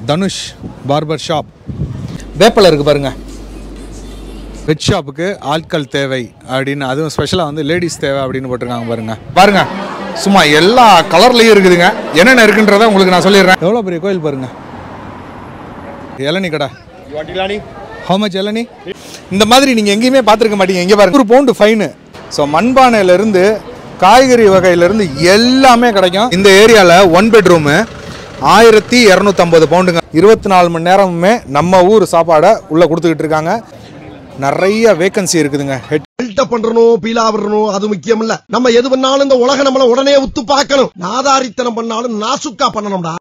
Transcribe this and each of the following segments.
Dhanush barber shop வேப்பலை இருக்குது பாருங்க bed ஷாப்புக்கு ஆட்கள் தேவை அப்படின்னு அதுவும் ஸ்பெஷலாக வந்து லேடிஸ் தேவை அப்படின்னு போட்டிருக்காங்க பாருங்க பாருங்க சும்மா எல்லா கலர்லேயும் இருக்குதுங்க என்னென்ன இருக்குன்றதை உங்களுக்கு நான் சொல்லிடுறேன் எவ்வளோ பெரிய கோயில் பாருங்க இளநி கடை ஹவு மச் இளநி இந்த மாதிரி நீங்கள் எங்கேயுமே பார்த்துருக்க மாட்டீங்க எங்கே பாருங்க ஒரு பவுண்டு ஃபைனு ஸோ மண்பானையிலேருந்து காய்கறி வகையிலேருந்து எல்லாமே கிடைக்கும் இந்த ஏரியாவில் ஒன் பெட்ரூமு ஆயிரத்தி இரநூத்தம்பது பவுண்டுங்க இருபத்தி நாலு மணி நேரமுமே நம்ம ஊர் சாப்பாடை உள்ளே கொடுத்துக்கிட்டு இருக்காங்க நிறைய வேக்கன்சி இருக்குதுங்க ஹெட் பில்டப் பண்றணும் பீலா விடணும் அது முக்கியம் இல்ல நம்ம எது பண்ணாலும் இந்த உலக நம்மள உடனே உத்து பார்க்கணும் நாதாரித்தனம் பண்ணாலும் நாசுக்கா பண்ணணும்டா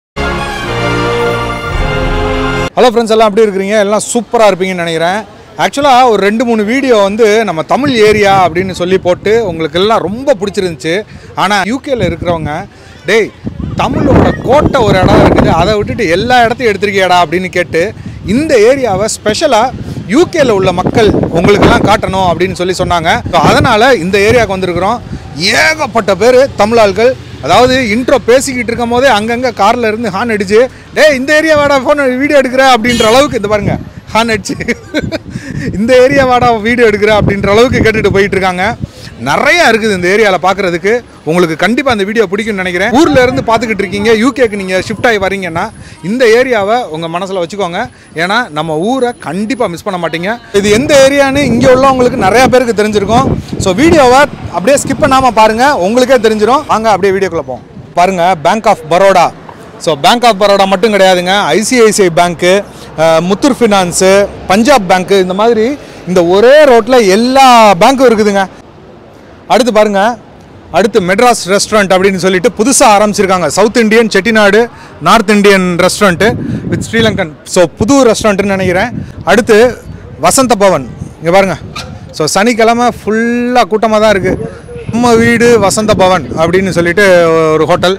ஹலோ ஃப்ரெண்ட்ஸ் எல்லாம் எப்படி இருக்கிறீங்க எல்லாம் சூப்பராக இருப்பீங்கன்னு நினைக்கிறேன் ஆக்சுவலாக ஒரு ரெண்டு மூணு வீடியோ வந்து நம்ம தமிழ் ஏரியா அப்படின்னு சொல்லி போட்டு உங்களுக்கு எல்லாம் ரொம்ப பிடிச்சிருந்துச்சு ஆனால் யூகேல இருக்கிறவங்க டேய் தமிழோட கோட்டை ஒரு இடம் இருக்குது அதை விட்டுட்டு எல்லா இடத்தையும் எடுத்திருக்கியாடா அப்படின்னு கேட்டு இந்த ஏரியாவை ஸ்பெஷலாக யூகேல உள்ள மக்கள் உங்களுக்கெல்லாம் காட்டணும் அப்படின்னு சொல்லி சொன்னாங்க So, அதனால இந்த ஏரியாவுக்கு வந்திருக்கிறோம் ஏகப்பட்ட பேர் தமிழ் ஆட்கள் அதாவது இன்ட்ரோ பேசிக்கிட்டு இருக்கும் போதே அங்கங்கே காரில் இருந்து ஹார்ன் அடிச்சு டேய் இந்த ஏரியா வாடா ஃபோன் வீடியோ எடுக்கிற அப்படின்ற அளவுக்கு இந்த பாருங்க ஹார்ன் அடிச்சு இந்த ஏரியா வாடா வீடியோ எடுக்கிற அப்படின்ற அளவுக்கு கேட்டுட்டு போயிட்டு இருக்காங்க நிறைய இருக்குது இந்த ஏரியாவில் பார்க்குறதுக்கு உங்களுக்கு கண்டிப்பாக அந்த வீடியோ பிடிக்கும்னு நினைக்கிறேன் ஊரில் இருந்து பார்த்துக்கிட்டு இருக்கீங்க யூகேக்கு நீங்கள் ஷிஃப்ட் ஆகி வரீங்கன்னா இந்த ஏரியாவை உங்கள் மனசில் வச்சுக்கோங்க ஏன்னா நம்ம ஊரை கண்டிப்பாக மிஸ் பண்ண மாட்டீங்க இது எந்த ஏரியான்னு இங்கே உள்ளவங்களுக்கு நிறைய பேருக்கு தெரிஞ்சிருக்கும் ஸோ வீடியோவை அப்படியே ஸ்கிப் பண்ணாமல் பாருங்கள் உங்களுக்கே தெரிஞ்சிடும் வாங்க அப்படியே வீடியோக்குள்ளே போவோம் பாருங்கள் bank of Baroda so bank of Baroda மட்டும் கிடையாதுங்க ICICI bank Muthoot finance Punjab bank இந்த மாதிரி இந்த ஒரே ரோட்டில் எல்லா பேங்க்கும் இருக்குதுங்க அடுத்து பாருங்க அடுத்து மெட்ராஸ் ரெஸ்டாரண்ட் அப்படின்னு சொல்லிட்டு புதுசாக ஆரம்பிச்சிருக்காங்க south Indian Chettinad north Indian restaurant with Sri Lankan so புது ரெஸ்டாரண்ட்டுன்னு நினைக்கிறேன் அடுத்து வசந்த பவன் இங்கே பாருங்க ஸோ சனிக்கிழமை ஃபுல்லாக கூட்டமாக தான் இருக்குது நம்ம வீடு வசந்த பவன் அப்படின்னு சொல்லிட்டு ஒரு ஹோட்டல்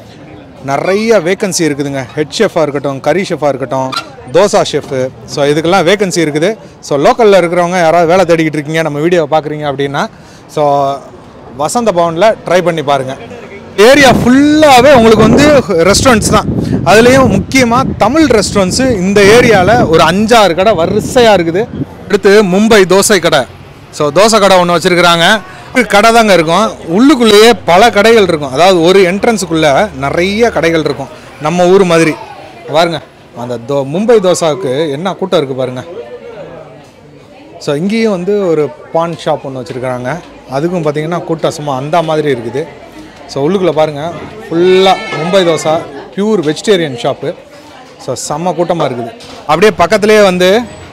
நிறைய வேகன்சி இருக்குதுங்க ஹெட் ஷெஃபாக இருக்கட்டும் கறி ஷெஃபாக இருக்கட்டும் தோசா ஷெஃப்பு ஸோ இதுக்கெல்லாம் வேகன்சி இருக்குது ஸோ லோக்கலில் இருக்கிறவங்க யாராவது வேலை தேடிக்கிட்டு இருக்கீங்க நம்ம வீடியோவை பார்க்குறீங்க அப்படின்னா ஸோ வசந்த பவனில் ட்ரை பண்ணி பாருங்கள் ஏரியா ஃபுல்லாகவே உங்களுக்கு வந்து ரெஸ்டாரண்ட்ஸ் தான் அதுலேயும் முக்கியமாக தமிழ் ரெஸ்டாரண்ட்ஸு இந்த ஏரியாவில் ஒரு அஞ்சாறு கடை வரிசையாக இருக்குது அடுத்து மும்பை தோசை கடை ஸோ தோசை கடை ஒன்று வச்சுருக்குறாங்க கடை தாங்க இருக்கும் உள்ளுக்குள்ளேயே பல கடைகள் இருக்கும் அதாவது ஒரு என்ட்ரன்ஸுக்குள்ளே நிறைய கடைகள் இருக்கும் நம்ம ஊர் மாதிரி பாருங்க அந்த தோ மும்பை தோசாவுக்கு என்ன கூட்டம் இருக்குது பாருங்க ஸோ இங்கேயும் வந்து ஒரு பான் ஷாப் ஒன்று வச்சுருக்குறாங்க அதுக்கும் பார்த்தீங்கன்னா கூட்டம் சும்மா அந்த மாதிரி இருக்குது ஸோ உள்ளுக்குள்ளே பாருங்கள் ஃபுல்லாக Mumbai dosa pure vegetarian shop so செம்ம கூட்டமாக இருக்குது அப்படியே பக்கத்துலேயே வந்து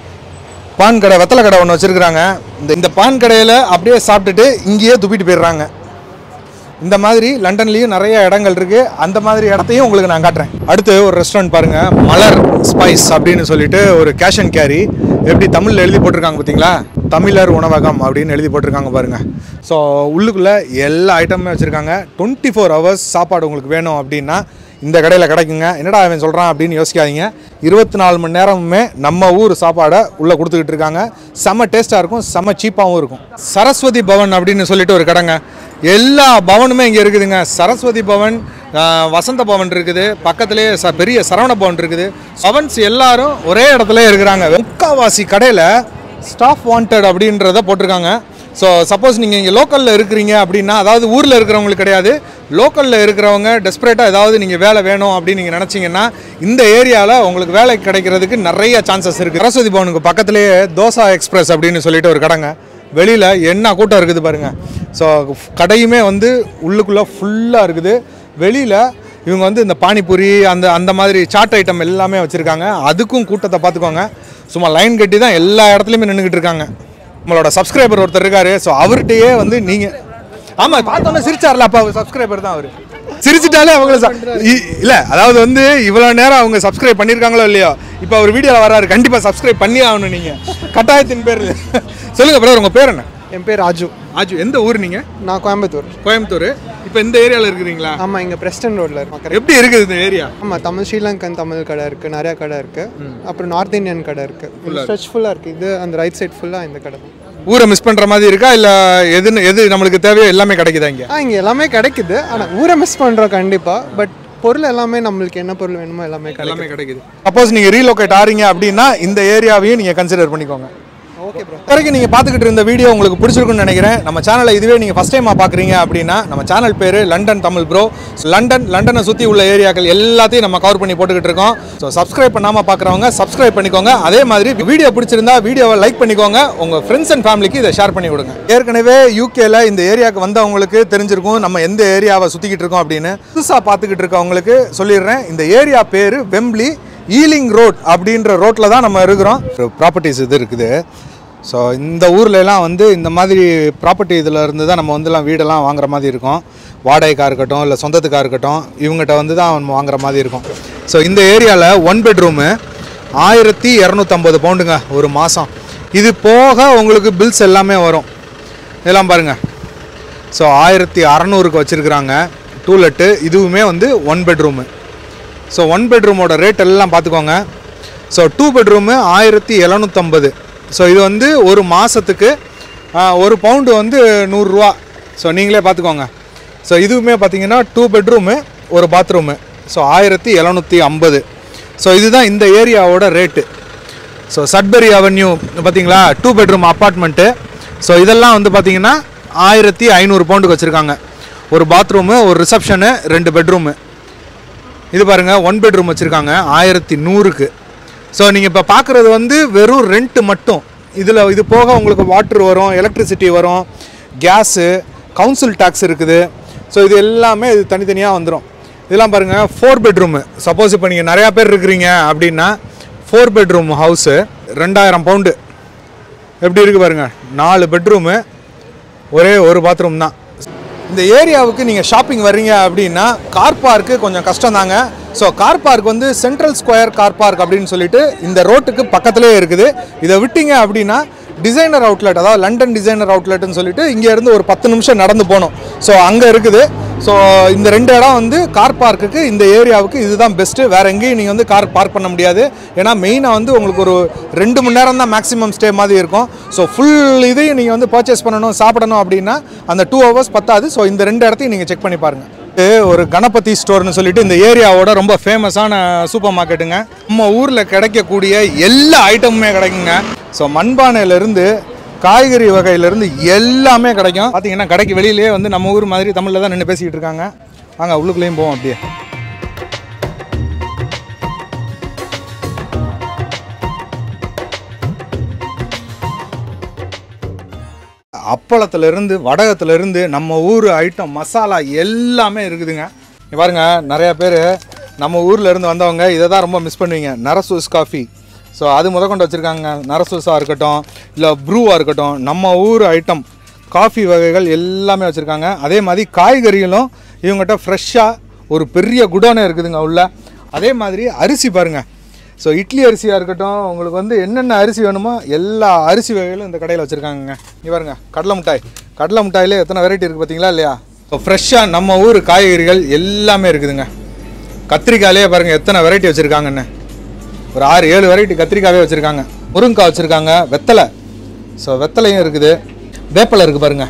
பான் கடை வெத்தலை கடை ஒன்று வச்சுருக்குறாங்க இந்த இந்த பான் கடையில் அப்படியே சாப்பிட்டுட்டு இங்கேயே துப்பிட்டு போயிடுறாங்க இந்த மாதிரி லண்டன்லேயும் நிறைய இடங்கள் இருக்குது அந்த மாதிரி இடத்தையும் உங்களுக்கு நான் காட்டுறேன் அடுத்து ஒரு ரெஸ்டாரண்ட் பாருங்கள் மலர் ஸ்பைஸ் அப்படின்னு சொல்லிட்டு ஒரு கேஷ் அண்ட் கேரி எப்படி தமிழில் எழுதி போட்டிருக்காங்க பார்த்தீங்களா தமிழர் உணவகம் அப்படின்னு எழுதி போட்டிருக்காங்க பாருங்கள் ஸோ உள்ளுக்குள்ளே எல்லா ஐட்டமுமே வச்சுருக்காங்க டுவெண்ட்டி ஃபோர் ஹவர்ஸ் சாப்பாடு உங்களுக்கு வேணும் அப்படின்னா இந்த கடையில் கிடைக்குங்க என்னடா அவன் சொல்கிறான் அப்படின்னு யோசிக்காதீங்க இருபத்தி நாலு மணி நேரமுமே நம்ம ஊர் சாப்பாடை உள்ளே கொடுத்துக்கிட்டு இருக்காங்க செம்ம டேஸ்ட்டாக இருக்கும் செம்ம சீப்பாகவும் இருக்கும் சரஸ்வதி பவன் அப்படின்னு சொல்லிட்டு ஒரு கடைங்க எல்லா பவனுமே இங்கே இருக்குதுங்க சரஸ்வதி பவன் ஆஹ், வசந்த பவன் இருக்குது பக்கத்துலேயே ச பெரிய சரவண பவன் இருக்குது பவன்ஸ் எல்லாரும் ஒரே இடத்துல இருக்கிறாங்க முக்காவாசி கடையில் ஸ்டாஃப் வாண்டட் அப்படின்றத போட்டிருக்காங்க ஸோ சப்போஸ் நீங்கள் இங்கே லோக்கலில் இருக்கிறீங்க அப்படின்னா அதாவது ஊரில் இருக்கிறவங்களுக்கு கிடையாது லோக்கலில் இருக்கிறவங்க டெஸ்பரேட்டாக ஏதாவது நீங்கள் வேலை வேணும் அப்படின்னு நீங்கள் நினச்சிங்கன்னா இந்த ஏரியாவில் உங்களுக்கு வேலை கிடைக்கிறதுக்கு நிறைய சான்சஸ் இருக்குது சரஸ்வதி பவனுக்கு பக்கத்துலேயே தோசா எக்ஸ்பிரஸ் அப்படின்னு சொல்லிட்டு ஒரு கடைங்க வெளியில் என்ன கூட்டம் இருக்குது பாருங்கள் ஸோ கடையுமே வந்து உள்ளுக்குள்ளே ஃபுல்லாக இருக்குது வெளியில் இவங்க வந்து இந்த பானிபூரி அந்த அந்த மாதிரி சாட் ஐட்டம் எல்லாமே வச்சுருக்காங்க அதுக்கும் கூட்டத்தை பார்த்துக்கோங்க சும்மா லைன் கட்டி தான் எல்லா இடத்துலையுமே நின்றுக்கிட்டு இருக்காங்க நம்மளோட சப்ஸ்கிரைபர் ஒருத்தர் இருக்காரு ஸோ அவர்கிட்டயே வந்து நீங்கள் ஆமாம் பார்த்தோன்னே சிரிச்சார்ல அப்போ அவர் சப்ஸ்கிரைபர் தான் அவர் சிரிச்சிட்டாலே அவங்கள ச- இ- இல்ல அதாவது வந்து இவ்வளவு நேரம் அவங்க சப்ஸ்கிரைப் பண்ணியிருக்காங்களோ இல்லையோ இப்போ அவர் வீடியோவில் வராரு கண்டிப்பா சப்ஸ்கிரைப் பண்ணி ஆகணும் நீங்க கட்டாயத்தின் பேர் சொல்லுங்க பிரதர் உங்க பேர் என்ன என் பேர் ராஜு ஆஜு எந்த ஊர் நீங்க நான் கோயம்புத்தூர் கோயம்புத்தூர் இப்போ இந்த ஏரியாவில் இருக்கிறீங்களா ஆமாம் இங்கே பிரஸ்டன் ரோட்டில் இருக்கோம் எப்படி இருக்குது இந்த ஏரியா ஆமாம் தமிழ் ஸ்ரீலங்கன் தமிழ் கடை இருக்குது நிறையா கடை இருக்குது அப்புறம் நார்த் இந்தியன் கடை இருக்குது ஸ்ட்ரெச் ஃபுல்லாக இருக்குது இது அந்த ரைட் சைட் ஃபுல்லாக இந்த கடை தான் ஊரை மிஸ் பண்ற மாதிரி இருக்கா இல்ல எதுன்னு எது நம்மளுக்கு தேவையோ எல்லாமே கிடைக்குதா இங்க ஆ இங்கே எல்லாமே கிடைக்குது ஆனால் ஊரை மிஸ் பண்ணுறோம் கண்டிப்பாக பட் பொருள் எல்லாமே நம்மளுக்கு என்ன பொருள் வேணுமோ எல்லாமே கிடைக்கும் எல்லாமே கிடைக்குது சப்போஸ் நீங்கள் ரீலோகேட் ஆறீங்க அப்படின்னா இந்த ஏரியாவையும் நீங்கள் கன்சிடர் பண்ணிக்கோங்க ஓகே ப்ரோ வரைக்கும் நீங்கள் பார்த்துக்கிட்டு இருந்த வீடியோ உங்களுக்கு பிடிச்சிருக்குன்னு நினைக்கிறேன் நம்ம சேனலை இதுவே நீங்கள் ஃபஸ்ட் டைமாக பார்க்குறீங்க அப்படின்னா நம்ம சேனல் பேர் லண்டன் தமிழ் ப்ரோ லண்டன் லண்டனை சுற்றி உள்ள ஏரியாக்கள் எல்லாத்தையும் நம்ம கவர் பண்ணி போட்டுக்கிட்டு இருக்கோம் ஸோ சப்ஸ்கிரைப் பண்ணாமல் பார்க்குறவங்க சப்ஸ்கிரைப் பண்ணிக்கோங்க அதே மாதிரி வீடியோ பிடிச்சிருந்தா வீடியோவை லைக் பண்ணிக்கோங்க உங்கள் ஃப்ரெண்ட்ஸ் அண்ட் ஃபேமிலிக்கு இதை ஷேர் பண்ணி விடுங்க ஏற்கனவே யூகேல இந்த ஏரியாவுக்கு வந்தவங்களுக்கு தெரிஞ்சிருக்கும் நம்ம எந்த ஏரியாவை சுற்றிக்கிட்டு இருக்கோம் அப்படின்னு புதுசாக பார்த்துக்கிட்டு இருக்கவங்களுக்கு சொல்லிடுறேன் இந்த ஏரியா பேர் வெம்ப்லி ஈலிங் ரோட் அப்படின்ற ரோட்டில் தான் நம்ம இருக்கிறோம் ப்ராப்பர்ட்டிஸ் இது இருக்குது ஸோ இந்த ஊர்ல எல்லாம் வந்து இந்த மாதிரி ப்ராப்பர்ட்டி இதில் இருந்து தான் நம்ம வந்துலாம் வீடெல்லாம் வாங்குற மாதிரி இருக்கும் வாடகைக்காக இருக்கட்டும் இல்லை சொந்தத்துக்காக இருக்கட்டும் இவங்ககிட்ட வந்து தான் நம்ம வாங்குற மாதிரி இருக்கும் ஸோ இந்த ஏரியாவில் ஒன் பெட்ரூமு ஆயிரத்தி இரநூத்தம்பது பவுண்டுங்க ஒரு மாதம் இது போக உங்களுக்கு பில்ஸ் எல்லாமே வரும் இதெல்லாம் பாருங்கள் ஸோ ஆயிரத்தி அறநூறுக்கு வச்சுருக்குறாங்க டூலெட்டு இதுவுமே வந்து ஒன் பெட்ரூமு ஸோ ஒன் பெட்ரூமோட ரேட் எல்லாம் பார்த்துக்கோங்க ஸோ டூ பெட்ரூமு ஆயிரத்தி எழுநூற்றம்பது ஸோ இது வந்து ஒரு மாதத்துக்கு ஒரு பவுண்டு வந்து நூறுரூவா ஸோ நீங்களே பார்த்துக்கோங்க ஸோ இதுவுமே பார்த்தீங்கன்னா டூ பெட்ரூமு ஒரு பாத்ரூமு ஸோ ஆயிரத்தி எழுநூற்றி ஐம்பது ஸோ இதுதான் இந்த ஏரியாவோட ரேட்டு ஸோ சட்பரி அவென்யூ பார்த்தீங்களா டூ பெட்ரூம் அப்பார்ட்மெண்ட்டு ஸோ இதெல்லாம் வந்து பார்த்தீங்கன்னா ஆயிரத்தி ஐநூறு பவுண்டுக்கு வச்சுருக்காங்க ஒரு பாத்ரூமு ஒரு ரிசப்ஷனு ரெண்டு பெட்ரூமு இது பாருங்கள் ஒன் பெட்ரூம் வச்சுருக்காங்க ஆயிரத்தி நூறுக்கு ஸோ நீங்கள் இப்போ பார்க்குறது வந்து வெறும் ரெண்ட்டு மட்டும் இதில் இது போக உங்களுக்கு வாட்டர் வரும் எலக்ட்ரிசிட்டி வரும் கேஸு கவுன்சில் டேக்ஸ் இருக்குது ஸோ இது எல்லாமே இது தனித்தனியாக வந்துடும் இதெல்லாம் பாருங்கள் ஃபோர் பெட்ரூமு சப்போஸ் இப்போ நீங்கள் நிறையா பேர் இருக்கிறீங்க அப்படின்னா ஃபோர் பெட்ரூம் ஹவுஸு ரெண்டாயிரம் பவுண்டு எப்படி இருக்குது பாருங்கள் நாலு பெட்ரூமு ஒரே ஒரு பாத்ரூம் தான் இந்த ஏரியாவுக்கு நீங்கள் ஷாப்பிங் வர்றீங்க அப்படின்னா கார் பார்க்கு கொஞ்சம் கஷ்டம் தாங்க ஸோ கார் பார்க் வந்து சென்ட்ரல் ஸ்கொயர் கார் பார்க் அப்படின்னு சொல்லிட்டு இந்த ரோட்டுக்கு பக்கத்துலேயே இருக்குது இதை விட்டீங்க அப்படின்னா டிசைனர் அவுட்லெட் அதாவது லண்டன் டிசைனர் அவுட்லெட்னு சொல்லிட்டு இங்கேருந்து ஒரு பத்து நிமிஷம் நடந்து போகணும் ஸோ அங்கே இருக்குது ஸோ இந்த ரெண்டு இடம் வந்து கார் பார்க்குக்கு இந்த ஏரியாவுக்கு இதுதான் பெஸ்ட்டு வேறு எங்கேயும் நீங்கள் வந்து கார் பார்க் பண்ண முடியாது ஏன்னா மெயினாக வந்து உங்களுக்கு ஒரு ரெண்டு மணி நேரம் தான் மேக்ஸிமம் ஸ்டே மாதிரி இருக்கும் ஸோ ஃபுல் இதையும் நீங்கள் வந்து பர்ச்சேஸ் பண்ணணும் சாப்பிடணும் அப்படின்னா அந்த டூ ஹவர்ஸ் பத்தாது ஸோ இந்த ரெண்டு இடத்தையும் நீங்கள் செக் பண்ணி பாருங்கள் இது ஒரு கணபதி ஸ்டோர்னு சொல்லிட்டு இந்த ஏரியாவோட ரொம்ப ஃபேமஸான சூப்பர் மார்க்கெட்டுங்க நம்ம ஊரில் கிடைக்கக்கூடிய எல்லா ஐட்டமுமே கிடைக்குங்க ஸோ மண்பானையிலேருந்து காய்கறி வகையிலேருந்து எல்லாமே கிடைக்கும் பார்த்தீங்கன்னா கடைக்கு வெளியிலே வந்து நம்ம ஊர் மாதிரி தமிழில் தான் நின்று பேசிக்கிட்டு இருக்காங்க வாங்க உள்ளுக்குள்ளேயும் போவோம் அப்படியே அப்பளத்துலேருந்து வடகத்துலேருந்து நம்ம ஊர் ஐட்டம் மசாலா எல்லாமே இருக்குதுங்க இங்க பாருங்க நிறையா பேர் நம்ம ஊர்ல இருந்து வந்தவங்க இதை தான் ரொம்ப மிஸ் பண்ணுவீங்க நரசூஸ் காஃபி ஸோ அது முத கொண்டு வச்சுருக்காங்க நரசூஸாக இருக்கட்டும் இல்லை ப்ரூவாக இருக்கட்டும் நம்ம ஊர் ஐட்டம் காஃபி வகைகள் எல்லாமே வச்சுருக்காங்க அதே மாதிரி காய்கறிகளும் இவங்ககிட்ட ஃப்ரெஷ்ஷாக ஒரு பெரிய குடோனே இருக்குதுங்க உள்ள அதே மாதிரி அரிசி பாருங்கள் ஸோ இட்லி அரிசியாக இருக்கட்டும் உங்களுக்கு வந்து என்னென்ன அரிசி வேணுமோ எல்லா அரிசி வகைகளும் இந்த கடையில் வச்சுருக்காங்கங்க இங்க பாருங்க கடலை மிட்டாய் கடலை மிட்டாயிலே எத்தனை வெரைட்டி இருக்குது பார்த்தீங்களா இல்லையா ஸோ ஃப்ரெஷ்ஷாக நம்ம ஊர் காய்கறிகள் எல்லாமே இருக்குதுங்க கத்திரிக்காயிலே பாருங்கள் எத்தனை வெரைட்டி வச்சுருக்காங்கன்னு ஒரு ஆறு ஏழு வெரைட்டி கத்திரிக்காவே வச்சுருக்காங்க முருங்கைக்காய் வச்சுருக்காங்க வெத்தலை ஸோ வெத்தலையும் இருக்குது வேப்பலை இருக்குது பாருங்கள்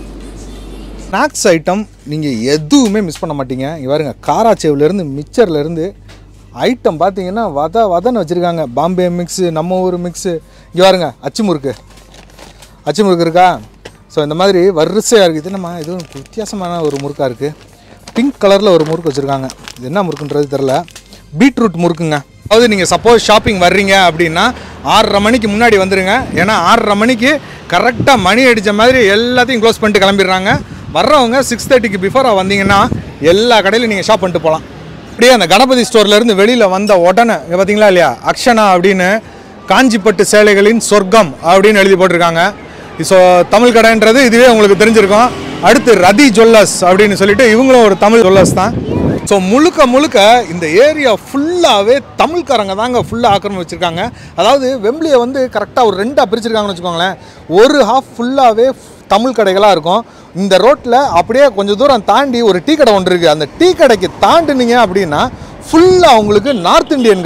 ஸ்நாக்ஸ் ஐட்டம் நீங்கள் எதுவுமே மிஸ் பண்ண மாட்டீங்க இங்க பாருங்க காராச்சேவ்லேருந்து மிக்சர்லேருந்து ஐட்டம் பார்த்தீங்கன்னா வத வதன்னு வச்சுருக்காங்க பாம்பே மிக்ஸு நம்ம ஊர் மிக்ஸு இங்கே பாருங்க அச்சு முறுக்கு அச்சு முறுக்கு இருக்கா ஸோ இந்த மாதிரி வரிசையாக இருக்குது இது என்னம்மா இது ஒரு வித்தியாசமான ஒரு முறுக்காக இருக்குது பிங்க் கலரில் ஒரு முறுக்கு வச்சுருக்காங்க இது என்ன முறுக்குன்றது தெரில பீட்ரூட் முறுக்குங்க அதாவது நீங்கள் சப்போஸ் ஷாப்பிங் வர்றீங்க அப்படின்னா ஆறரை மணிக்கு முன்னாடி வந்துடுங்க ஏன்னா ஆறரை மணிக்கு கரெக்டாக மணி அடித்த மாதிரி எல்லாத்தையும் க்ளோஸ் பண்ணிட்டு கிளம்பிடுறாங்க வர்றவங்க சிக்ஸ் தேர்ட்டிக்கு பிஃபோராக வந்தீங்கன்னா எல்லா கடையிலும் நீங்கள் ஷாப் பண்ணிட்டு போகலாம் அப்படியே அந்த கணபதி ஸ்டோர்லேருந்து வெளியில் வந்த உடனே இங்கே பார்த்தீங்களா இல்லையா அக்ஷனா அப்படின்னு காஞ்சிப்பட்டு சேலைகளின் சொர்க்கம் அப்படின்னு எழுதி போட்டிருக்காங்க ஸோ தமிழ் கடைன்றது இதுவே உங்களுக்கு தெரிஞ்சிருக்கும் அடுத்து ரதி ஜுவல்லர்ஸ் அப்படின்னு சொல்லிட்டு இவங்களும் ஒரு தமிழ் ஜுவல்லர்ஸ் தான் ஸோ முழுக்க முழுக்க இந்த ஏரியா ஃபுல்லாகவே தமிழ்காரங்க தாங்க ஃபுல்லாக ஆக்கிரமிச்சு வச்சுருக்காங்க அதாவது வெம்பிலியை வந்து கரெக்டாக ஒரு ரெண்டாக பிரிச்சிருக்காங்கன்னு வச்சுக்கோங்களேன் ஒரு ஹாஃப் ஃபுல்லாகவே தமிழ் கடைகளாக இருக்கும் இந்த ரோட்டில் அப்படியே கொஞ்சம் தூரம் தாண்டி ஒரு டீ கடை ஒன்று இருக்குது அந்த டீ கடைக்கு தாண்டினீங்க அப்படின்னா ஃபுல்லாக உங்களுக்கு நார்த் இந்தியன் கடை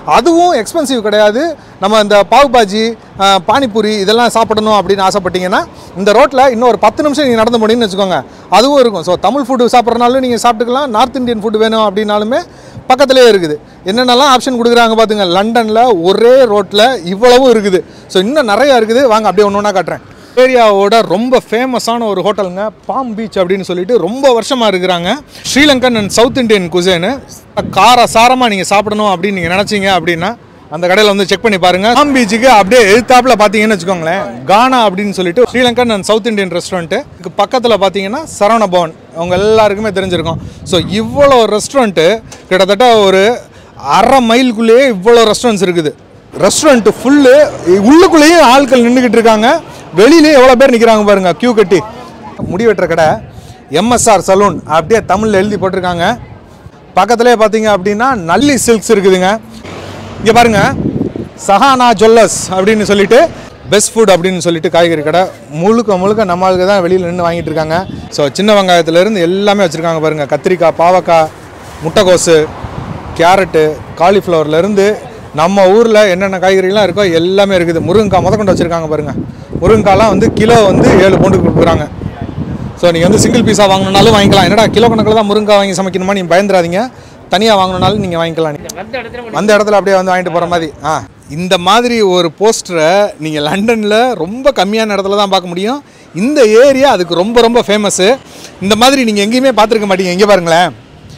அதுவும் எக்ஸ்பென்சிவ் கிடையாது நம்ம இந்த பாவ் பாஜி அஹ், பானிபூரி இதெல்லாம் சாப்பிடணும் அப்படின்னு ஆசைப்பட்டீங்கன்னா இந்த ரோட்டில் இன்னும் ஒரு பத்து நிமிஷம் நீங்கள் நடந்து போனீங்கன்னு வச்சுக்கோங்க அதுவும் இருக்கும் ஸோ தமிழ் ஃபுட்டு சாப்பிட்றனாலும் நீங்கள் சாப்பிட்டுக்கலாம் நார்த் இந்தியன் ஃபுட் வேணும் அப்படின்னாலுமே பக்கத்துலேயே இருக்குது என்னென்னலாம் ஆப்ஷன் கொடுக்குறாங்க பார்த்துங்க லண்டனில் ஒரே ரோட்டில் இவ்வளவும் இருக்குது ஸோ இன்னும் நிறையா இருக்குது வாங்க அப்படியே ஒன்று ஒன்றா காட்டுறேன் ஏரியாவோட ரொம்ப ஃபேமஸான ஒரு ஹோட்டலுங்க பாம் பீச் அப்படின்னு சொல்லிட்டு ரொம்ப வருஷமாக இருக்கிறாங்க Sri Lankan and south Indian cuisine கார சாரமாக நீங்கள் சாப்பிடணும் அப்படின்னு நீங்கள் நினச்சிங்க அப்படின்னா அந்த கடையில் வந்து செக் பண்ணி பாருங்க பாம் பீச்சுக்கு அப்படியே எழுத்தாப்பில் பார்த்தீங்கன்னு வச்சுக்கோங்களேன் கானா அப்படின்னு சொல்லிட்டு Sri Lankan and south Indian restaurant இதுக்கு பக்கத்தில் பார்த்தீங்கன்னா சரவண பவன் அவங்க எல்லாருக்குமே தெரிஞ்சிருக்கும் ஸோ இவ்வளோ ரெஸ்டாரண்ட்டு கிட்டத்தட்ட ஒரு அரை மைலுக்குள்ளேயே இவ்வளோ ரெஸ்டாரண்ட்ஸ் இருக்குது ரெஸ்டாரண்ட் ஃபுல்லு உள்ளுக்குள்ளேயே ஆட்கள் நின்றுக்கிட்டு இருக்காங்க வெளியிலே எவ்வளோ பேர் நிற்கிறாங்க பாருங்க கியூ கட்டி முடி வெட்டுற கடை எம்எஸ்ஆர் சலூன் அப்படியே தமிழில் எழுதி போட்டிருக்காங்க பக்கத்துலேயே பார்த்தீங்க அப்படின்னா நல்லி சில்க்ஸ் இருக்குதுங்க இங்கே பாருங்க சஹானா ஜுவல்லர்ஸ் அப்படின்னு சொல்லிட்டு பெஸ்ட் ஃபுட் அப்படின்னு சொல்லிட்டு காய்கறி கடை முழுக்க முழுக்க நம்ம ஆளுங்க தான் வெளியில் நின்று வாங்கிட்டு இருக்காங்க ஸோ சின்ன வெங்காயத்துலேருந்து எல்லாமே வச்சுருக்காங்க பாருங்கள் கத்திரிக்காய் பாவக்காய் முட்டைக்கோசு கேரட்டு காலிஃப்ளவர்லேருந்து நம்ம ஊரில் என்னென்ன காய்கறிலாம் இருக்கோ எல்லாமே இருக்குது முருங்கைக்காய் முதற்கொண்டு வச்சுருக்காங்க பாருங்கள் முருங்கைக்காய்லாம் வந்து கிலோ வந்து ஏழு பவுண்டு கொடுக்குறாங்க ஸோ நீங்கள் வந்து சிங்கிள் பீஸாக வாங்கணுனாலும் வாங்கிக்கலாம் என்னடா கிலோ கணக்கில் தான் முருங்காய் வாங்கி சமைக்கணுமா நீங்கள் பயந்துடாதீங்க தனியாக வாங்கணுனாலும் நீங்கள் வாங்கிக்கலாம் அந்த இடத்துல அப்படியே வந்து வாங்கிட்டு போகிற மாதிரி ஆ இந்த மாதிரி ஒரு போஸ்டரை நீங்கள் லண்டனில் ரொம்ப கம்மியான இடத்துல தான் பார்க்க முடியும் இந்த ஏரியா அதுக்கு ரொம்ப ரொம்ப ஃபேமஸ்ஸு இந்த மாதிரி நீங்கள் எங்கேயுமே பார்த்துருக்க மாட்டீங்க எங்கே பாருங்களேன்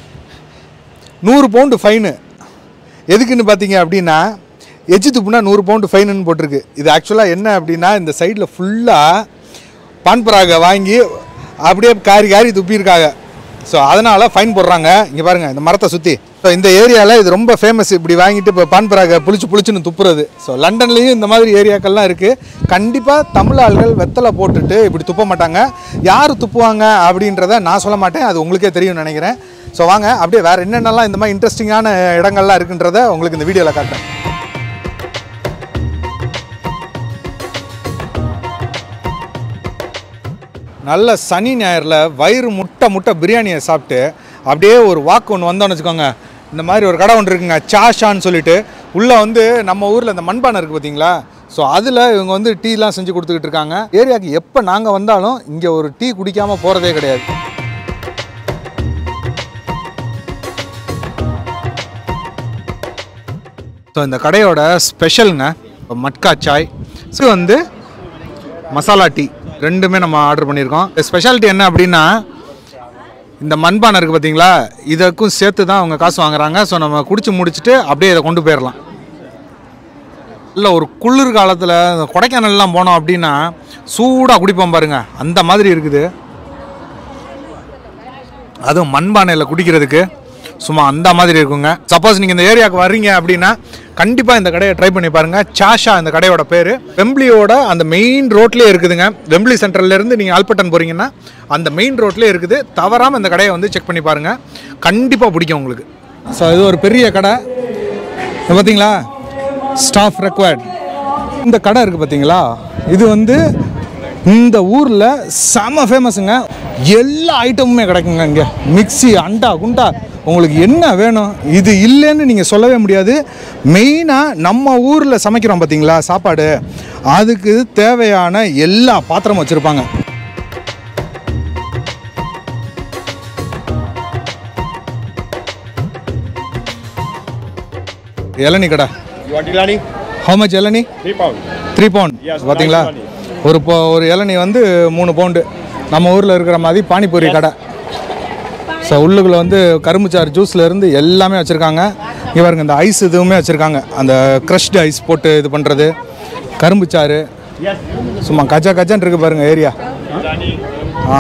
நூறு பவுண்டு ஃபைனு எதுக்குன்னு பார்த்தீங்க அப்படின்னா எச்சு துப்புனா நூறு பவுண்டு ஃபைனுன்னு போட்டிருக்கு இது ஆக்சுவலாக என்ன அப்படின்னா இந்த சைடில் ஃபுல்லாக பான்பராக வாங்கி அப்படியே காரி காரி துப்பியிருக்காங்க ஸோ அதனால் ஃபைன் போடுறாங்க இங்கே பாருங்கள் இந்த மரத்தை சுற்றி ஸோ இந்த ஏரியாவில் இது ரொம்ப ஃபேமஸ் இப்படி வாங்கிட்டு இப்போ பான்பராக புளிச்சு புளிச்சுன்னு துப்புறது ஸோ லண்டன்லேயும் இந்த மாதிரி ஏரியாக்கள்லாம் இருக்குது கண்டிப்பாக தமிழ் ஆள்கள் வெத்தலை போட்டுட்டு இப்படி துப்ப மாட்டாங்க யார் துப்புவாங்க அப்படின்றத நான் சொல்ல மாட்டேன் அது உங்களுக்கே தெரியும்னு நினைக்கிறேன் ஸோ வாங்க அப்படியே வேறு என்னென்னலாம் இந்த மாதிரி இன்ட்ரெஸ்டிங்கான இடங்கள்லாம் இருக்குன்றத உங்களுக்கு இந்த வீடியோவில் காட்டுறேன் நல்ல சனி ஞாயிறில் வயிறு முட்டை முட்டை பிரியாணியை சாப்பிட்டு அப்படியே ஒரு வாக்கு ஒன்று வந்தோன்னு வச்சுக்கோங்க இந்த மாதிரி ஒரு கடை ஒன்று இருக்குங்க சாஷான்னு சொல்லிட்டு உள்ளே வந்து நம்ம ஊரில் இந்த மண்பானை இருக்குது பார்த்தீங்களா ஸோ அதில் இவங்க வந்து டீலாம் செஞ்சு கொடுத்துக்கிட்டு இருக்காங்க ஏரியாவுக்கு எப்போ நாங்கள் வந்தாலும் இங்கே ஒரு டீ குடிக்காமல் போகிறதே கிடையாது ஸோ இந்த கடையோட ஸ்பெஷலுங்க மட்கா சாய் இது வந்து மசாலா டீ ரெண்டுமே நம்ம ஆர்டர் பண்ணியிருக்கோம் ஸ்பெஷாலிட்டி என்ன அப்படின்னா இந்த மண்பானை இருக்குது பார்த்தீங்களா இதற்கும் சேர்த்து தான் அவங்க காசு வாங்குறாங்க ஸோ நம்ம குடிச்சு முடிச்சுட்டு அப்படியே இதை கொண்டு போயிடலாம் இல்லை ஒரு குளிர் காலத்தில் இந்த கொடைக்கானல்லாம் போனோம் அப்படின்னா சூடாக குடிப்போம் பாருங்க அந்த மாதிரி இருக்குது அதுவும் மண்பானையில் குடிக்கிறதுக்கு சும்மா அந்த மாதிரி இருக்குங்க சப்போஸ் நீங்கள் இந்த ஏரியாவுக்கு வர்றீங்க அப்படின்னா கண்டிப்பாக இந்த கடையை ட்ரை பண்ணி பாருங்கள் சாஷா இந்த கடையோட பேர் வெம்பிளியோட அந்த மெயின் ரோட்லேயே இருக்குதுங்க வெம்பிளி சென்டர்லேருந்து நீங்கள் ஆல்பட்டன் போகிறீங்கன்னா அந்த மெயின் ரோட்லேயே இருக்குது தவறாமல் இந்த கடையை வந்து செக் பண்ணி பாருங்கள் கண்டிப்பாக பிடிக்கும் உங்களுக்கு ஸோ இது ஒரு பெரிய கடை இது பார்த்தீங்களா ஸ்டாஃப் ரெக்வயர்ட் இந்த கடை இருக்குது பார்த்தீங்களா இது வந்து இந்த ஊரில் செம ஃபேமஸுங்க எல்லா ஐட்டமுமே கிடைக்குங்க இங்கே மிக்ஸி அண்டா குண்டா உங்களுக்கு என்ன வேணும் இது இல்லைன்னு நீங்கள் சொல்லவே முடியாது மெயினாக நம்ம ஊரில் சமைக்கிறோம் பார்த்தீங்களா சாப்பாடு அதுக்கு தேவையான எல்லா பாத்திரமும் வச்சுருப்பாங்க இளநி கடை You want Ilani? How much இளநி Three pound. Three pound Yes, பார்த்தீங்களா nice ஒரு இப்போ ஒரு இளநி வந்து மூணு பவுண்டு நம்ம ஊரில் இருக்கிற மாதிரி பானிபூரி கடை ஸோ உள்ளுக்குள்ள வந்து கரும்புச்சாறு ஜூஸ்ல இருந்து எல்லாமே வச்சுருக்காங்க இங்கே பாருங்க இந்த ஐஸ் இதுவுமே வச்சுருக்காங்க அந்த க்ரஷ்டு ஐஸ் போட்டு இது பண்ணுறது கரும்புச்சாறு Yes. சும்மா கஜா கஜான்னு இருக்கு பாருங்க ஏரியா Ilani. ஆ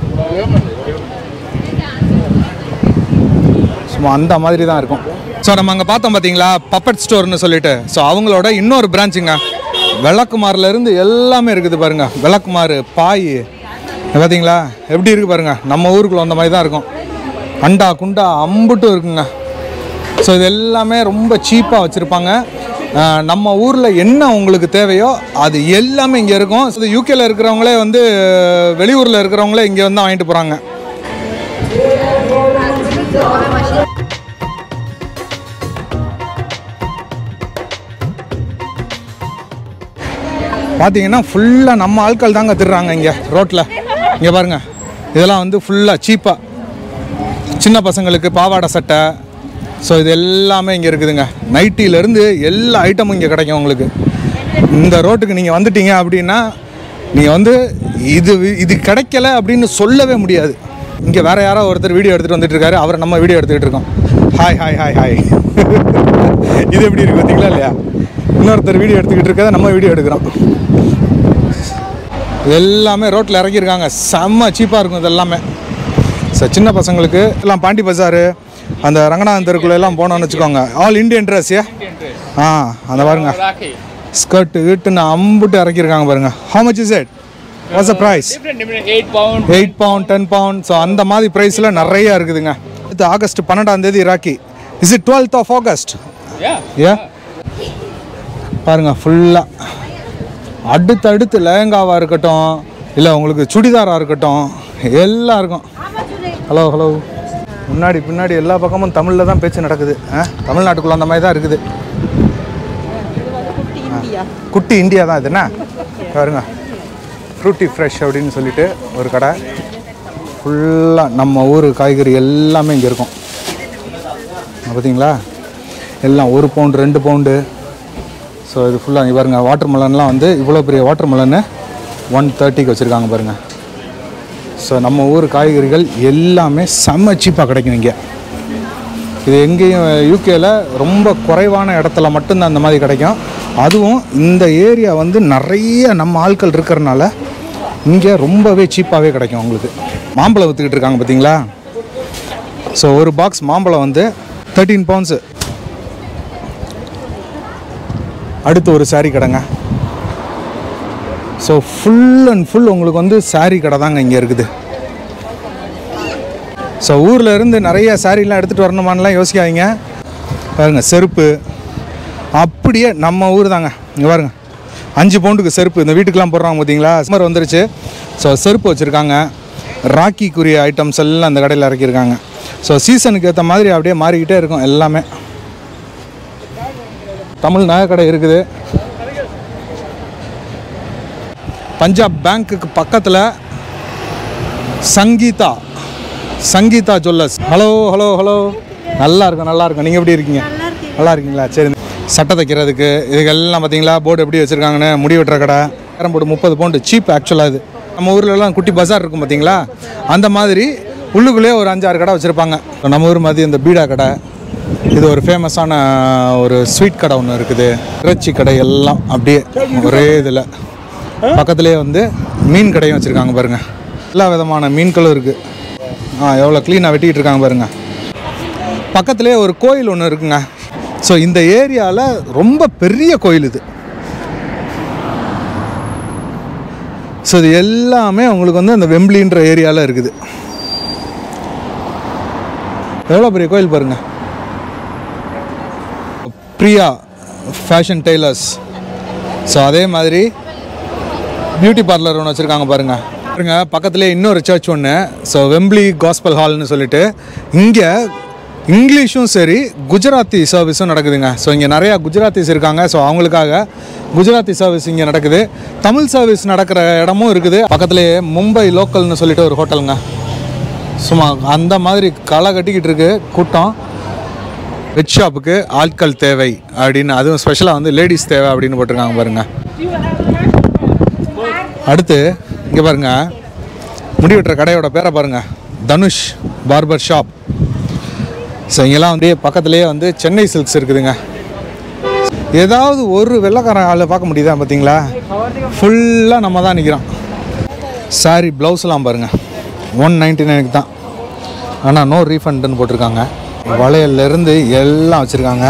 சும்மா அந்த மாதிரி தான் இருக்கும் ஸோ நம்ம அங்கே பார்த்தோம் பார்த்தீங்களா பப்பட் ஸ்டோர்னு சொல்லிட்டு ஸோ அவங்களோட இன்னொரு பிரான்ச்சுங்க விளக்குமாறுல இருந்து எல்லாமே இருக்குது பாருங்க விளக்குமாறு பாய் இங்க பார்த்தீங்களா எப்படி இருக்கு பாருங்க நம்ம ஊருக்குள்ள அந்த மாதிரி தான் இருக்கும் அண்டா குண்டா அம்புட்டும் இருக்குங்க ஸோ இது எல்லாமே ரொம்ப சீப்பாக வச்சுருப்பாங்க நம்ம ஊரில் என்ன உங்களுக்கு தேவையோ அது எல்லாமே இங்கே இருக்கும் இது யூகேல இருக்கிறவங்களே வந்து வெளியூரில் இருக்கிறவங்களே இங்கே வந்து வாங்கிட்டு போகிறாங்க பார்த்தீங்கன்னா ஃபுல்லாக நம்ம ஆட்கள் தாங்க திருறாங்க இங்கே ரோட்டில் இங்கே பாருங்க இதெல்லாம் வந்து ஃபுல்லாக சீப்பாக சின்ன பசங்களுக்கு பாவாடை சட்டை ஸோ இது எல்லாமே இங்கே இருக்குதுங்க நைட்டிலேருந்து எல்லா ஐட்டமும் இங்கே கிடைக்கும் உங்களுக்கு இந்த ரோட்டுக்கு நீங்கள் வந்துட்டீங்க அப்படின்னா நீங்கள் வந்து இது இது கிடைக்கல அப்படின்னு சொல்லவே முடியாது இங்கே வேற யாரோ ஒருத்தர் வீடியோ எடுத்துகிட்டு வந்துட்டு இருக்காரு அவரை நம்ம வீடியோ எடுத்துக்கிட்டு இருக்கோம் ஹாய் ஹாய் ஹாய் ஹாய் இது எப்படி இருக்கு பார்த்தீங்களா இல்லையா இன்னொருத்தர் வீடியோ எடுத்துக்கிட்டு இருக்கதை நம்ம வீடியோ எடுக்கிறோம் இது எல்லாமே ரோட்டில் இறக்கியிருக்காங்க செம்ம சீப்பாக இருக்கும் இது எல்லாமே ஸோ சின்ன பசங்களுக்கு எல்லாம் பாண்டி பஜாரு அந்த ரங்கநாதன் தெருக்குள்ள எல்லாம் போனோம்னு வச்சுக்கோங்க ஆல் இண்டியன் ட்ரெஸ் ஏ ஆ அந்த பாருங்க ஸ்கர்ட்டு வீட்டுன்னு அம்புட்டு இறக்கியிருக்காங்க பாருங்க how much is it what's a price Different, different. Eight pound. Eight pound ten pound so அந்த மாதிரி ப்ரைஸில் நிறைய இருக்குதுங்க இது ஆகஸ்ட் பன்னெண்டாம் தேதி Rakhi is it twelfth of August Yeah. ஏ பாருங்க ஃபுல்லாக அடுத்தடுத்து லெஹங்காவாக இருக்கட்டும் இல்லை உங்களுக்கு சுடிதாராக இருக்கட்டும் எல்லாம் இருக்கும் ஹலோ ஹலோ முன்னாடி பின்னாடி எல்லா பக்கமும் தமிழில் தான் பேச்சு நடக்குது ஆ தமிழ்நாட்டுக்குள்ள அந்த மாதிரி தான் இருக்குது ஆ. குட்டி இந்தியா தான் இது என்ன பாருங்க ஃப்ரூட்டி ஃப்ரெஷ் அப்படின்னு சொல்லிட்டு ஒரு கடை ஃபுல்லாக நம்ம ஊர் காய்கறி எல்லாமே இங்கே இருக்கும் பார்த்தீங்களா எல்லாம் ஒரு பவுண்டு ரெண்டு பவுண்டு ஸோ இது ஃபுல்லாக இங்கே பாருங்கள் வாட்டர் மெலன்லாம் வந்து இவ்வளோ பெரிய வாட்டர் மெலன்னு ஒன் தேர்ட்டிக்கு வச்சுருக்காங்க பாருங்கள் ஸோ நம்ம ஊர் காய்கறிகள் எல்லாமே செம்ம சீப்பாக கிடைக்கும் இங்கே இது எங்கேயும் யூகேல ரொம்ப குறைவான இடத்துல மட்டும்தான் அந்த மாதிரி கிடைக்கும் அதுவும் இந்த ஏரியா வந்து நிறைய நம்ம ஆட்கள் இருக்கிறனால இங்கே ரொம்பவே சீப்பாகவே கிடைக்கும் உங்களுக்கு மாம்பழம் விற்றுக்கிட்டு இருக்காங்க பார்த்தீங்களா ஸோ ஒரு பாக்ஸ் மாம்பழம் வந்து தேர்ட்டீன் பவுண்ட்ஸு அடுத்து ஒரு saree கடைங்க ஸோ ஃபுல் அண்ட் ஃபுல் உங்களுக்கு வந்து saree கடை தாங்க இங்கே இருக்குது ஸோ ஊரில் இருந்து நிறைய சாரீலாம் எடுத்துகிட்டு வரணுமான்லாம் யோசிக்காதீங்க பாருங்க செருப்பு அப்படியே நம்ம ஊர் தாங்க இங்கே பாருங்க அஞ்சு பவுண்டுக்கு செருப்பு இந்த வீட்டுக்கெலாம் போடுறாங்க பார்த்தீங்களா சம்மர் வந்துருச்சு ஸோ செருப்பு வச்சுருக்காங்க ராக்கிக்குரிய ஐட்டம்ஸ் எல்லாம் அந்த கடையில் இறக்கியிருக்காங்க ஸோ சீசனுக்கு ஏற்ற மாதிரி அப்படியே மாறிக்கிட்டே இருக்கும் எல்லாமே தமிழ் நகைக்கடை இருக்குது பஞ்சாப் பேங்க்குக்கு பக்கத்தில் Sangeetha Sangeetha jewellers hello hello hello நல்லா இருக்கும் நல்லா இருக்கும் நீங்கள் எப்படி இருக்கீங்க நல்லா இருக்கீங்களா சரி சட்டை தைக்கிறதுக்கு இதுக்கெல்லாம் பார்த்தீங்களா போர்டு எப்படி வச்சுருக்காங்கன்னு முடி வெட்டுற கடை கேரம் போர்டு முப்பது பவுண்டு சீப் ஆக்சுவலாக இது நம்ம ஊர்லலாம் குட்டி பஜார் இருக்கும் பார்த்தீங்களா அந்த மாதிரி உள்ளுக்குள்ளேயே ஒரு அஞ்சாறு கடை வச்சுருப்பாங்க நம்ம ஊர் மாதிரி இந்த பீடா கடை இது ஒரு ஃபேமஸான ஒரு ஸ்வீட் கடை ஒன்று இருக்குது இறைச்சி கடை எல்லாம் அப்படியே ஒரே இதில் பக்கத்துலேயே வந்து மீன் கடையும் வச்சுருக்காங்க பாருங்கள் எல்லா விதமான மீன்களும் இருக்குது ஆ எவ்வளோ க்ளீனாக வெட்டிக்கிட்டு இருக்காங்க பாருங்கள் பக்கத்துலேயே ஒரு கோயில் ஒன்று இருக்குங்க ஸோ இந்த ஏரியாவில் ரொம்ப பெரிய கோயில் இது ஸோ இது எல்லாமே உங்களுக்கு வந்து அந்த வெம்பிளின்ற ஏரியாவில் இருக்குது எவ்வளோ பெரிய கோயில் பாருங்கள் பிரியா ஃபேஷன் டெய்லர்ஸ் ஸோ அதே மாதிரி பியூட்டி பார்லர் ஒன்று வச்சுருக்காங்க பாருங்கள் பாருங்க பக்கத்துலேயே இன்னொரு சர்ச் ஒன்று ஸோ வெம்பிளி காஸ்பல் ஹால்னு சொல்லிட்டு இங்கே இங்கிலீஷும் சரி குஜராத்தி சர்வீஸும் நடக்குதுங்க ஸோ இங்கே நிறையா குஜராத்திஸ் இருக்காங்க ஸோ அவங்களுக்காக குஜராத்தி சர்வீஸ் இங்கே நடக்குது தமிழ் சர்வீஸ் நடக்கிற இடமும் இருக்குது பக்கத்துலேயே மும்பை லோக்கல்னு சொல்லிட்டு ஒரு ஹோட்டலுங்க சும்மா அந்த மாதிரி களை கட்டிக்கிட்டு இருக்கு கூட்டம் வெட் ஷாப்புக்கு ஆட்கள் தேவை அப்படின்னு அதுவும் ஸ்பெஷலாக வந்து லேடிஸ் தேவை அப்படின்னு போட்டிருக்காங்க பாருங்க அடுத்து இங்கே பாருங்க முடி வெட்டுற கடையோட பேரை பாருங்க தனுஷ் பார்பர் ஷாப் ஸோ இங்கெல்லாம் வந்து பக்கத்துலேயே வந்து சென்னை சில்க்ஸ் இருக்குதுங்க ஏதாவது ஒரு வெள்ளைக்காரன் ஆளை பார்க்க முடியுதா பார்த்தீங்களா ஃபுல்லாக நம்ம தான் நிற்கிறோம் சாரி ப்ளவுஸ்லாம் பாருங்கள் ஒன் நைன்டி நைனுக்கு தான் ஆனால் நோ ரீஃபண்டுன்னு போட்டிருக்காங்க வளையல்லேருந்து எல்லாம் வச்சுருக்காங்க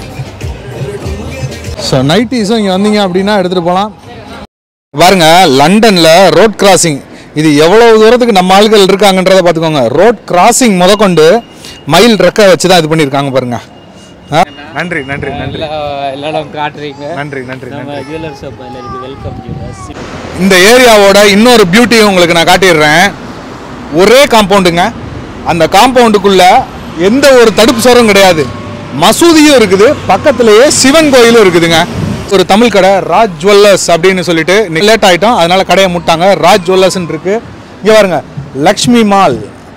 ஸோ நைட்டிஸும் இங்கே வந்தீங்க அப்படின்னா எடுத்துகிட்டு போகலாம் பாருங்க லண்டனில் ரோட் கிராசிங் இது எவ்வளவு தூரத்துக்கு நம்ம ஆள்கள் இருக்காங்கன்றதை பார்த்துக்கோங்க ரோட் கிராசிங் முதற்கொண்டு மயில் ரெக்க வச்சு தான் இது பண்ணியிருக்காங்க பாருங்க ஆ? நன்றி நன்றி நன்றி எல்லா எல்லா இடம் காட்டுறீங்க நன்றி நன்றி நம்ம ஜுவல்லர் ஷாப் எல்லாருக்கும் வெல்கம் ஜுவல்லர்ஸ் இந்த ஏரியாவோட இன்னொரு பியூட்டி உங்களுக்கு நான் காட்டிடுறேன் ஒரே காம்பவுண்டுங்க அந்த காம்பவுண்டுக்குள்ள எந்த ஒரு தடுப்பு சுவரும் கிடையாது மசூதியும் இருக்குது பக்கத்துலேயே சிவன் கோயிலும் இருக்குதுங்க ஒரு தமிழ் கடை ராஜ் ஜுவல்லர்ஸ் அப்படின்னு சொல்லிட்டு லேட் ஆயிட்டோம் அதனால கடையை முட்டாங்க ராஜ் ஜுவல்லர்ஸ்னு இருக்கு இங்கே பாருங்க லக்ஷ்மி மால்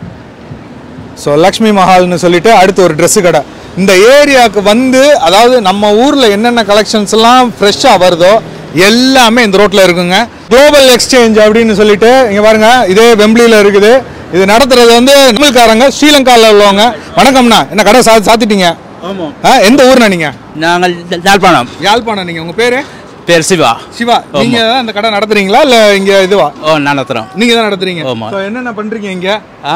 ஸோ லக்ஷ்மி மஹால்னு சொல்லிட்டு அடுத்து ஒரு Dress கடை இந்த ஏரியாவுக்கு வந்து அதாவது நம்ம ஊரில் என்னென்ன கலெக்ஷன்ஸ் எல்லாம் ஃப்ரெஷ்ஷாக வருதோ எல்லாமே இந்த ரோட்டில் இருக்குங்க குளோபல் எக்ஸ்சேஞ்ச் அப்படின்னு சொல்லிட்டு இங்கே பாருங்க இதே வெம்பிளியில் இருக்குது இது நடத்துறது வந்து தமிழ்காரங்க ஸ்ரீலங்காவில் உள்ளவங்க வணக்கம்ண்ணா என்ன கடை சா சாத்திட்டீங்க ஆ எந்த ஊர்ண்ணா நீங்கள் நாங்கள் யாழ்ப்பாணம் யாழ்ப்பாணம் நீங்கள் உங்கள் பேர் பேர் சிவா சிவா நீங்க தான் இந்த கடை நடத்துறீங்களா இல்ல இங்க இதுவா ஓ நடத்துகிறோம் நீங்க தான் நடத்துறீங்க ஆமா. So, என்னென்ன பண்றீங்க இங்க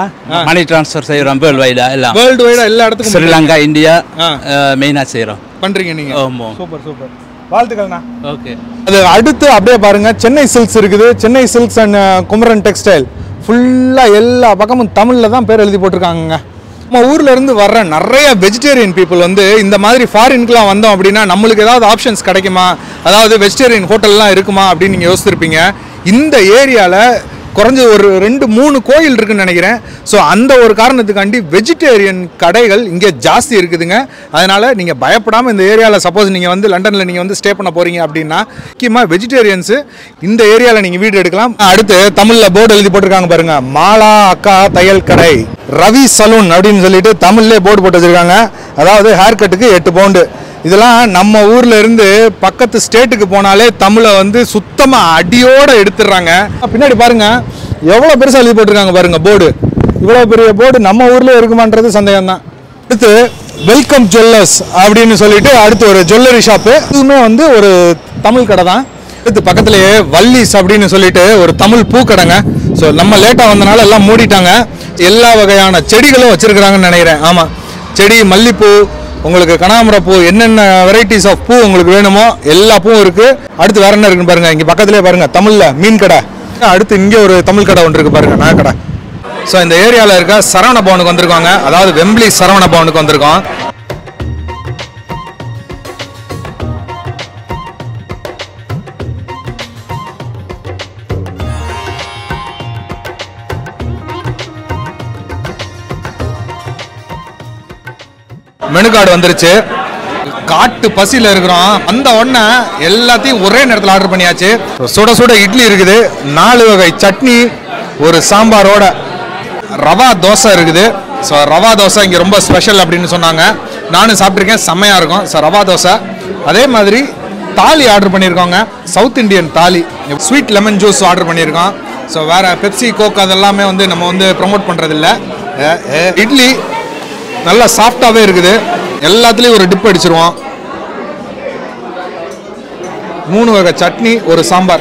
ஆ மணி ட்ரான்ஸ்ஃபர் செய்கிறோம் வேர்ல்டு வைடாக எல்லாம் வேர்ல்டு வைடா எல்லா இடத்துக்கும் ஸ்ரீலங்கா இந்தியா ஆ. மெயினாக செய்கிறோம் பண்றீங்க நீங்க ஆமா. சூப்பர் சூப்பர் வாழ்த்துக்கள்ண்ணா ஓகே அது அடுத்து அப்படியே பாருங்க சென்னை சில்க்ஸ் இருக்குது Chennai silks and Kumaran textile ஃபுல்லா எல்லா பக்கமும் தமிழ்ல தான் பேர் எழுதி போட்டிருக்காங்கங்க நம்ம ஊர்ல இருந்து வர்ற நிறைய வெஜிடேரியன் பீப்புள் வந்து இந்த மாதிரி ஃபாரின்க்குலாம் வந்தோம் அப்படின்னா நம்மளுக்கு ஏதாவது ஆப்ஷன்ஸ் கிடைக்குமா அதாவது வெஜிடேரியன் ஹோட்டல்லாம் இருக்குமா அப்படின்னு நீங்கள் யோசிச்சிருப்பீங்க இந்த ஏரியாவில் குறைஞ்ச ஒரு ரெண்டு மூணு கோயில் இருக்குன்னு நினைக்கிறேன் ஸோ அந்த ஒரு காரணத்துக்காண்டி வெஜிடேரியன் கடைகள் இங்கே ஜாஸ்தி இருக்குதுங்க அதனால் நீங்கள் பயப்படாமல் இந்த ஏரியாவில் சப்போஸ் நீங்கள் வந்து லண்டனில் நீங்கள் வந்து ஸ்டே பண்ண போகிறீங்க அப்படின்னா முக்கியமாக வெஜிடேரியன்ஸு இந்த ஏரியாவில் நீங்கள் வீடு எடுக்கலாம் அடுத்து தமிழில் போர்டு எழுதி போட்டிருக்காங்க பாருங்க மாலா அக்கா தையல் கடை ரவி சலூன் அப்படின்னு சொல்லிட்டு தமிழ்லேயே போர்டு போட்டு வச்சிருக்காங்க அதாவது ஹேர் கட்டுக்கு எட்டு பவுண்டு இதெல்லாம் நம்ம ஊர்ல இருந்து பக்கத்து ஸ்டேட்டுக்கு போனாலே தமிழை வந்து சுத்தமா அடியோட எடுத்துடுறாங்க பின்னாடி பாருங்க எவ்வளவு பெருசா எழுதி போட்டிருக்காங்க பாருங்க போர்டு இவ்வளவு பெரிய போர்டு நம்ம ஊர்ல இருக்குமான்றது சந்தேகம் தான் அடுத்து வெல்கம் ஜுவல்லர்ஸ் அப்படின்னு சொல்லிட்டு அடுத்து ஒரு ஜுவல்லரி ஷாப்பு இதுவுமே வந்து ஒரு தமிழ் கடை தான் அடுத்து பக்கத்துலயே வள்ளிஸ் அப்படின்னு சொல்லிட்டு ஒரு தமிழ் பூக்கடைங்க ஸோ நம்ம லேட்டாக வந்தனால எல்லாம் மூடிட்டாங்க எல்லா வகையான செடிகளும் வச்சிருக்கிறாங்கன்னு நினைக்கிறேன் ஆமாம் செடி மல்லிப்பூ உங்களுக்கு கனகாம்பர பூ என்னென்ன வெரைட்டிஸ் ஆஃப் பூ உங்களுக்கு வேணுமோ எல்லா பூவும் இருக்கு அடுத்து வேற என்ன இருக்குன்னு பாருங்க இங்க பக்கத்துலேயே பாருங்க தமிழ்ல மீன் கடை அடுத்து இங்கே ஒரு தமிழ் கடை ஒன்று இருக்கு பாருங்க நகை கடை ஸோ இந்த ஏரியாவில் இருக்க சரவண பவனுக்கு வந்திருக்காங்க அதாவது வெம்பிளி சரவண பவனுக்கு வந்திருக்கோம் மெனு கார்டு வந்துருச்சு காட்டு பசியில் இருக்கிறோம் வந்த உடனே எல்லாத்தையும் ஒரே நேரத்தில் ஆர்டர் பண்ணியாச்சு சுட சுட இட்லி இருக்குது நாலு வகை சட்னி ஒரு சாம்பாரோட ரவா தோசை இருக்குது ஸோ ரவா தோசை இங்கே ரொம்ப ஸ்பெஷல் அப்படின்னு சொன்னாங்க நானும் சாப்பிட்ருக்கேன் செம்மையாக இருக்கும் ஸோ ரவா தோசை அதே மாதிரி தாலி ஆர்டர் பண்ணியிருக்கோங்க south Indian thali sweet lemon juice order பண்ணியிருக்கோம் ஸோ வேறு பெப்சி கோக் அதெல்லாமே வந்து நம்ம வந்து ப்ரொமோட் பண்ணுறதில்ல இட்லி நல்லா சாஃப்டாகவே இருக்குது எல்லாத்துலேயும் ஒரு டிப் அடிச்சிருவோம் மூணு வகை சட்னி ஒரு சாம்பார்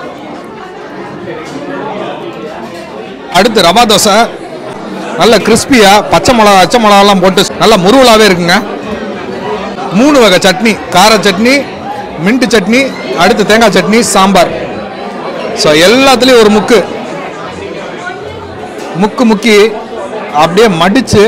அடுத்து ரவா தோசை நல்ல கிறிஸ்பியாக பச்சை மிளகா அச்சை மிளகாலாம் போட்டு நல்ல முருவலாகவே இருக்குங்க மூணு வகை சட்னி கார சட்னி மின்ட் சட்னி அடுத்து தேங்காய் சட்னி சாம்பார் ஸோ எல்லாத்துலேயும் ஒரு முக்கு முக்கு முக்கி அப்படியே மடித்து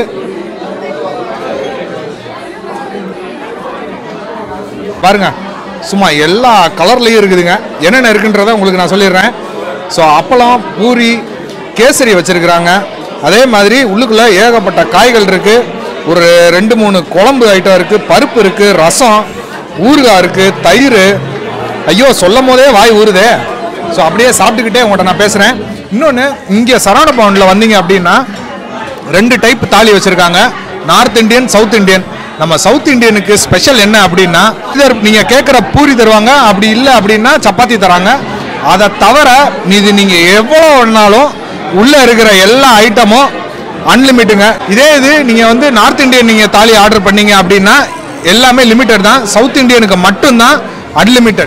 பாருங்க சும்மா எல்லா கலர்லையும் இருக்குதுங்க என்னென்ன இருக்குன்றத உங்களுக்கு நான் சொல்லிடுறேன் ஸோ அப்பளம் பூரி கேசரி வச்சிருக்கிறாங்க அதே மாதிரி உள்ளுக்குள்ள ஏகப்பட்ட காய்கள் இருக்கு ஒரு ரெண்டு மூணு குழம்பு ஐட்டம் இருக்கு பருப்பு இருக்கு ரசம் ஊறுகாய் இருக்கு தயிர் ஐயோ சொல்லும் போதே வாய் ஊறுதே ஸோ அப்படியே சாப்பிட்டுக்கிட்டே உங்கள்கிட்ட நான் பேசுகிறேன் இன்னொன்று இங்கே சரவண பவனில் வந்தீங்க அப்படின்னா ரெண்டு டைப் தாலி வச்சிருக்காங்க நார்த் இந்தியன் சவுத் இந்தியன் நம்ம சவுத் இந்தியனுக்கு ஸ்பெஷல் என்ன அப்படின்னா இதர் நீங்க கேட்குற பூரி தருவாங்க அப்படி இல்லை அப்படின்னா சப்பாத்தி தராங்க அதை தவிர இது நீங்க எவ்வளோ வேணாலும் உள்ள இருக்கிற எல்லா ஐட்டமும் அன்லிமிட்டுங்க இதே இது நீங்க வந்து நார்த் இந்தியன் நீங்க தாலி ஆர்டர் பண்ணீங்க அப்படின்னா எல்லாமே லிமிட்டட் தான் சவுத் இந்தியனுக்கு மட்டும்தான் அன்லிமிட்டட்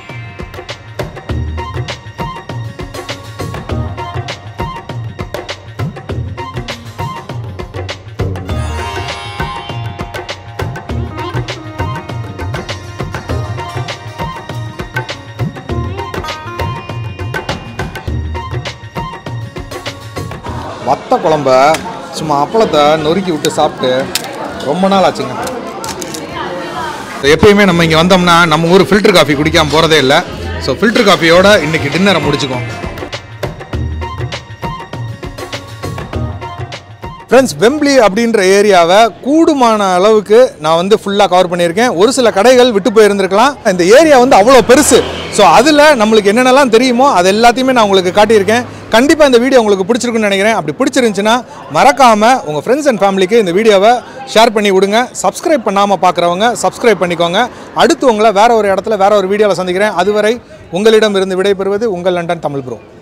வத்த குழம்ப சும்மா அப்பளத்தை நொறுக்கி விட்டு சாப்பிட்டு ரொம்ப நாள் ஆச்சுங்க எப்பயுமே நம்ம இங்கே வந்தோம்னா நம்ம ஊர் ஃபில்டர் காஃபி குடிக்காம போகிறதே இல்லை ஸோ ஃபில்டர் காஃபியோட இன்னைக்கு டின்னரை முடிச்சுக்கோம் ஃப்ரெண்ட்ஸ் வெம்ப்லி அப்படின்ற ஏரியாவை கூடுமான அளவுக்கு நான் வந்து ஃபுல்லாக கவர் பண்ணியிருக்கேன் ஒரு சில கடைகள் விட்டு போயிருந்திருக்கலாம் இந்த ஏரியா வந்து அவ்வளோ பெருசு ஸோ அதில் நம்மளுக்கு என்னென்னலாம் தெரியுமோ அது எல்லாத்தையுமே நான் உங்களுக்கு காட்டியிருக்கேன் கண்டிப்பாக இந்த வீடியோ உங்களுக்கு பிடிச்சிருக்குன்னு நினைக்கிறேன் அப்படி பிடிச்சிருந்துச்சுன்னா மறக்காமல் உங்கள் ஃப்ரெண்ட்ஸ் அண்ட் ஃபேமிலிக்கு இந்த வீடியோவை ஷேர் பண்ணி விடுங்க சப்ஸ்கிரைப் பண்ணாமல் பார்க்குறவங்க சப்ஸ்கிரைப் பண்ணிக்கோங்க அடுத்து உங்களை வேற ஒரு இடத்துல வேற ஒரு வீடியோவில் சந்திக்கிறேன் அதுவரை உங்களிடம் இருந்து விடைபெறுவது உங்கள் லண்டன் தமிழ் ப்ரோ